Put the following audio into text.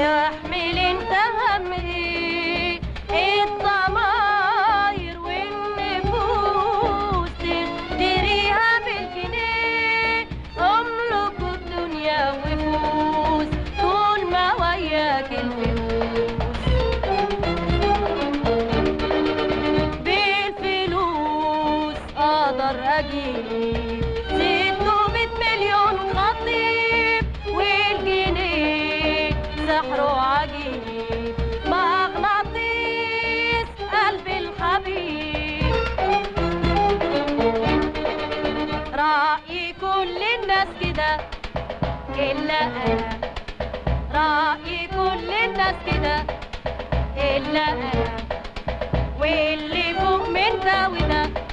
تحمل انت هم ايه الضماير والنفوس تشتريها بالجنيه املك الدنيا وفوز طول ما وياك الفلوس بالفلوس اقدر اجيب ستمية مليون خطيب والجنيه سحره عجيب مغناطيس قلب الحبيب رأي كل الناس كده إلا أنا رأي كل الناس كده إلا أنا واللي فوق من ده وده